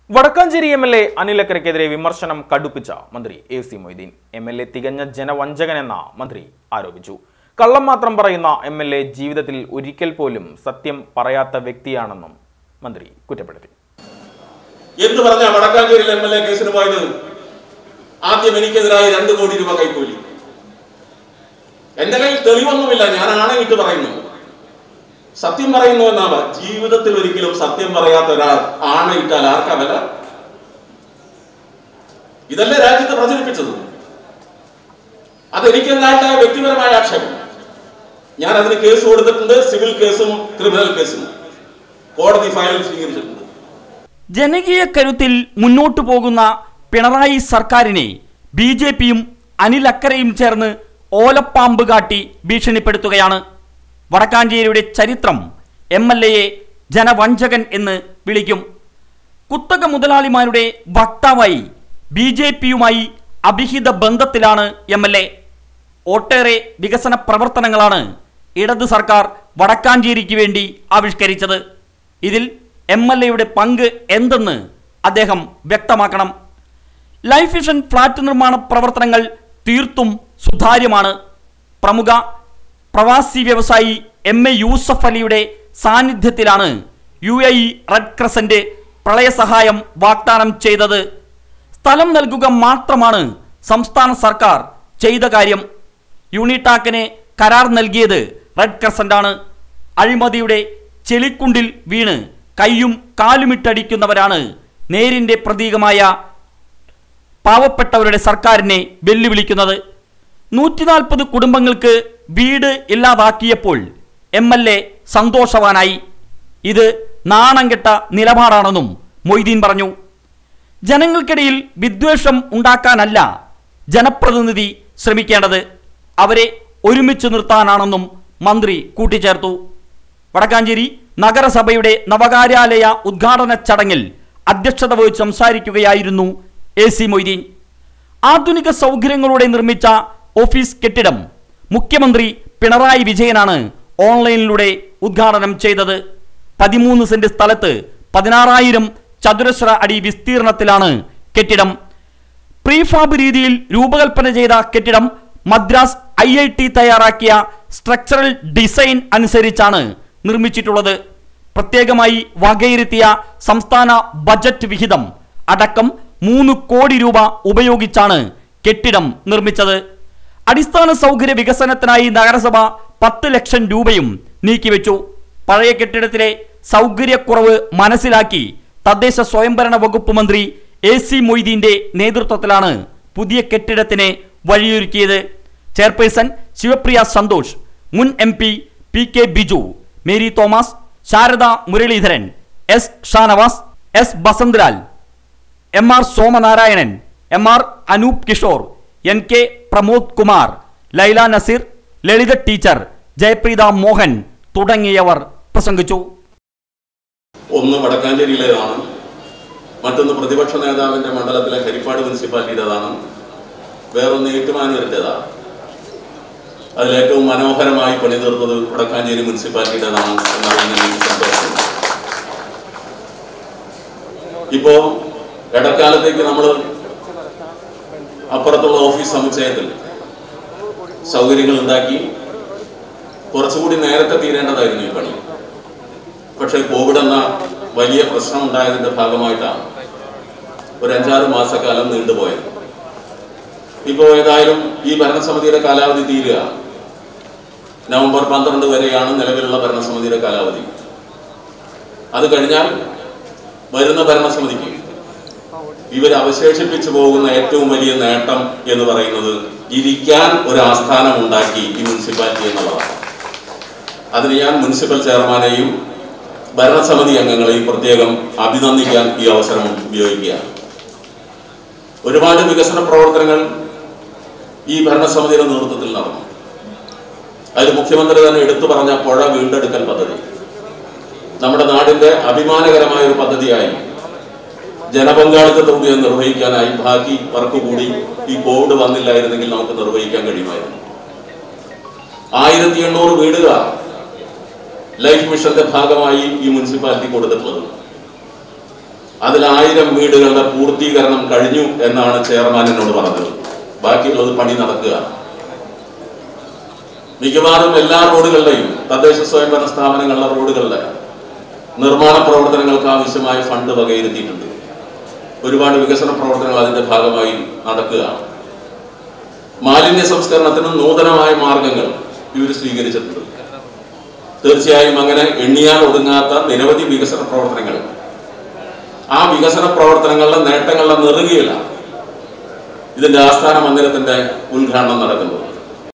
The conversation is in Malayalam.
വടക്കാഞ്ചേരി എം എൽ എ അനിലക്കരയ്ക്കെതിരെ വിമർശനം കടുപ്പിച്ച മന്ത്രി A C Moideen M L A തികഞ്ഞ ജനവഞ്ചകനെന്ന മന്ത്രി ആരോപിച്ചു കള്ളം മാത്രം പറയുന്ന എം എൽ എ ജീവിതത്തിൽ ഒരിക്കൽ പോലും സത്യം പറയാത്ത വ്യക്തിയാണെന്നും മന്ത്രി കുറ്റപ്പെടുത്തി എന്ന് പറഞ്ഞ വടക്കാഞ്ചേരിയിൽ എം എൽ എ കേസിന് പോയത് ആദ്യം എനിക്കെതിരായി രണ്ടു കോടി രൂപ കൈക്കൂലി എന്റെ കയ്യിൽ തെളിവൊന്നുമില്ല ഞാൻ ആണയിട്ട് പറയുന്നു സത്യം പറയുന്നു എന്നാണ് ജീവിതത്തിൽ ഒരിക്കലും സത്യം പറയാത്ത ഒരാൾ ആണയിട്ടാൽ ആർക്കാ വില ഇതല്ലേ രാജ്യത്ത് പ്രചരിപ്പിച്ചത് അതെനിക്കെതിരായിട്ടുള്ള വ്യക്തിപരമായ ആക്ഷേപം ഞാൻ അതിന് കേസ് കൊടുത്തിട്ടുണ്ട് സിവിൽ കേസും ക്രിമിനൽ കേസും കോടതി ഫയൽ സ്വീകരിച്ചിട്ടുണ്ട് ജനകീയ കരുത്തിൽ മുന്നോട്ടു പോകുന്ന പിണറായി സർക്കാരിനെ ബി ജെ പിയും അനിൽ അക്കരയും ചേർന്ന് ഓലപ്പാമ്പ് കാട്ടി ഭീഷണിപ്പെടുത്തുകയാണ് വടക്കാഞ്ചേരിയുടെ ചരിത്രം എം എൽ എയെ ജനവഞ്ചകൻ എന്ന് വിളിക്കും കുത്തക മുതലാളിമാരുടെ വക്താവായി ബി ജെ പിയുമായി അഭിഹിത ബന്ധത്തിലാണ് എം എൽ എ ഒട്ടേറെ വികസന പ്രവർത്തനങ്ങളാണ് ഇടത് സർക്കാർ വടക്കാഞ്ചേരിക്ക് വേണ്ടി ആവിഷ്കരിച്ചത് ഇതിൽ എം എൽ എയുടെ പങ്ക് എന്തെന്ന് അദ്ദേഹം വ്യക്തമാക്കണം ലൈഫ് മിഷൻ ഫ്ളാറ്റ് നിർമ്മാണ പ്രവർത്തനങ്ങൾ തീർത്തും സുതാര്യമാണ് പ്രമുഖ പ്രവാസി വ്യവസായി എം എ യൂസഫ് അലിയുടെ സാന്നിധ്യത്തിലാണ് U A E red crescent പ്രളയസഹായം വാഗ്ദാനം ചെയ്തത് സ്ഥലം നൽകുക മാത്രമാണ് സംസ്ഥാന സർക്കാർ ചെയ്ത കാര്യം യൂണിടാക്കിന് കരാർ നൽകിയത് റെഡ് ക്രസന്റാണ് അഴിമതിയുടെ ചെളിക്കുണ്ടിൽ വീണ് കൈയും കാലുമിട്ടടിക്കുന്നവരാണ് നേരിന്റെ പ്രതീകമായ പാവപ്പെട്ടവരുടെ സർക്കാരിനെ വെല്ലുവിളിക്കുന്നത് നൂറ്റി നാൽപ്പത് കുടുംബങ്ങൾക്ക് വീട് ഇല്ലാതാക്കിയപ്പോൾ എം എൽ എ സന്തോഷവാനായി ഇത് നാണം കെട്ട നിലപാടാണെന്നും മൊയ്തീൻ പറഞ്ഞു ജനങ്ങൾക്കിടയിൽ വിദ്വേഷം ഉണ്ടാക്കാനല്ല ജനപ്രതിനിധി ശ്രമിക്കേണ്ടത് അവരെ ഒരുമിച്ച് നിർത്താനാണെന്നും മന്ത്രി കൂട്ടിച്ചേർത്തു വടക്കാഞ്ചേരി നഗരസഭയുടെ നവകാര്യാലയ ഉദ്ഘാടന ചടങ്ങിൽ അധ്യക്ഷത വഹിച്ച് സംസാരിക്കുകയായിരുന്നു എ സി മൊയ്തീൻ ആധുനിക സൗകര്യങ്ങളോടെ നിർമ്മിച്ച ഓഫീസ് കെട്ടിടം മുഖ്യമന്ത്രി പിണറായി വിജയനാണ് ഓൺലൈനിലൂടെ ഉദ്ഘാടനം ചെയ്തത് പതിമൂന്ന് സെന്റ് സ്ഥലത്ത് പതിനാറായിരം ചതുരശ്ര അടി വിസ്തീർണത്തിലാണ് കെട്ടിടം പ്രീഫാബ് രീതിയിൽ രൂപകൽപ്പന ചെയ്ത കെട്ടിടം മദ്രാസ് ഐ ഐ ടി തയ്യാറാക്കിയ സ്ട്രക്ചറൽ ഡിസൈൻ അനുസരിച്ചാണ് നിർമ്മിച്ചിട്ടുള്ളത് പ്രത്യേകമായി വകയിരുത്തിയ സംസ്ഥാന ബജറ്റ് വിഹിതം അടക്കം മൂന്ന് കോടി രൂപ ഉപയോഗിച്ചാണ് കെട്ടിടം നിർമ്മിച്ചത് അടിസ്ഥാന സൗകര്യ വികസനത്തിനായി നഗരസഭ പത്ത് ലക്ഷം രൂപയും നീക്കിവെച്ചു പഴയ കെട്ടിടത്തിലെ സൗകര്യക്കുറവ് മനസ്സിലാക്കി തദ്ദേശ സ്വയംഭരണ വകുപ്പ് മന്ത്രി എ സി മൊയ്തീന്റെ നേതൃത്വത്തിലാണ് പുതിയ കെട്ടിടത്തിന് വഴിയൊരുക്കിയത് ചെയർപേഴ്സൺ ശിവപ്രിയ സന്തോഷ് മുൻ M P P K Biju Mary Thomas Sharada Muraleedharan S Shanavas S Basanthlal M R Somanarayanan M R Anoop Kishore N K Pramod Kumar Laila Naseer Lalitha teacher Jayapreetha Mohan തുടങ്ങിയവർ പ്രസംഗിച്ചു ഒന്ന് വടക്കാഞ്ചേരിയിലേതാണ് മറ്റൊന്ന് പ്രതിപക്ഷ നേതാവിന്റെ മണ്ഡലത്തിലെ ഹരിപ്പാട് മുനിസിപ്പാലിറ്റിയുടേതാണ് വേറൊന്ന് ഏറ്റുമാനൂരിൻ്റെതാണ് അതിലേറ്റവും മനോഹരമായി പണിതീർത്തത് വടക്കാഞ്ചേരി മുനിസിപ്പാലിറ്റിയുടേതാണ് എന്നറിയുന്നതിൽ എനിക്ക് സന്തോഷമുണ്ട് ഇപ്പോ ഇടക്കാലത്തേക്ക് നമ്മൾ അപ്പുറത്തുള്ള ഓഫീസ് സമുച്ചയത്തിൽ സൗകര്യങ്ങൾ ഉണ്ടാക്കി കുറച്ചുകൂടി നേരത്തെ തീരേണ്ടതായിരുന്നു ഈ പണി പക്ഷേ കോവിഡ് എന്ന വലിയ പ്രശ്നം ഉണ്ടായതിന്റെ ഭാഗമായിട്ടാണ് ഒരു അഞ്ചാറ് മാസക്കാലം നീണ്ടുപോയത് ഇപ്പോ ഏതായാലും ഈ ഭരണസമിതിയുടെ കാലാവധി തീരുക നവംബർ പന്ത്രണ്ട് വരെയാണ് നിലവിലുള്ള ഭരണസമിതിയുടെ കാലാവധി അത് കഴിഞ്ഞാൽ വരുന്ന ഭരണസമിതിക്ക് ഇവർ അവശേഷിപ്പിച്ചു പോകുന്ന ഏറ്റവും വലിയ നേട്ടം എന്ന് പറയുന്നത് ഇരിക്കാൻ ഒരു ആസ്ഥാനം ഉണ്ടാക്കി ഈ മുനിസിപ്പാലിറ്റി എന്നുള്ളതാണ് അതിന് ഞാൻ മുനിസിപ്പൽ ചെയർമാനെയും ഭരണസമിതി അംഗങ്ങളെയും പ്രത്യേകം അഭിനന്ദിക്കാൻ ഈ അവസരം ഉപയോഗിക്കുകയാണ് ഒരുപാട് വികസന പ്രവർത്തനങ്ങൾ ഈ ഭരണസമിതിയുടെ നേതൃത്വത്തിൽ നടന്നു അതിൽ മുഖ്യമന്ത്രി തന്നെ എടുത്തു പറഞ്ഞ പുഴ വീണ്ടെടുക്കൽ പദ്ധതി നമ്മുടെ നാടിന്റെ അഭിമാനകരമായ ഒരു പദ്ധതിയായി ജനപങ്കാളിത്തത്തോടെ അത് നിർവഹിക്കാനായി ബാക്കി വർക്ക് കൂടി ഈ കോവിഡ് വന്നില്ലായിരുന്നെങ്കിൽ നമുക്ക് നിർവഹിക്കാൻ കഴിയുമായിരുന്നു ആയിരത്തി എണ്ണൂറ് വീടുകൾ ലൈഫ് മിഷന്റെ ഭാഗമായി ഈ മുനിസിപ്പാലിറ്റി കൊടുത്തിട്ടുള്ളത് അതിൽ ആയിരം വീടുകളുടെ പൂർത്തീകരണം കഴിഞ്ഞു എന്നാണ് ചെയർമാൻ എന്നോട് പറഞ്ഞത് ബാക്കിയുള്ളത് പണി നടക്കുകയാണ് മിക്കവാറും എല്ലാ റോഡുകളുടെയും തദ്ദേശ സ്വയംഭരണ സ്ഥാപനങ്ങളുടെ റോഡുകളുടെ നിർമ്മാണ പ്രവർത്തനങ്ങൾക്ക് ആവശ്യമായ ഫണ്ട് വകയിരുത്തിയിട്ടുണ്ട് ഒരുപാട് വികസന പ്രവർത്തനങ്ങൾ അതിന്റെ ഭാഗമായി നടക്കുകയാണ് മാലിന്യ സംസ്കരണത്തിന് നൂതനമായ മാർഗങ്ങൾ ഇവർ സ്വീകരിച്ചിട്ടുണ്ട് തീർച്ചയായും അങ്ങനെ എണ്ണിയാൽ ഒതുങ്ങാത്ത നിരവധി വികസന പ്രവർത്തനങ്ങൾ ആ വികസന പ്രവർത്തനങ്ങളുടെ നേട്ടങ്ങളുടെ നെറുകയിലാണ് ഇതിന്റെ ആസ്ഥാന മന്ദിരത്തിന്റെ ഉദ്ഘാടനം നടക്കുന്നത്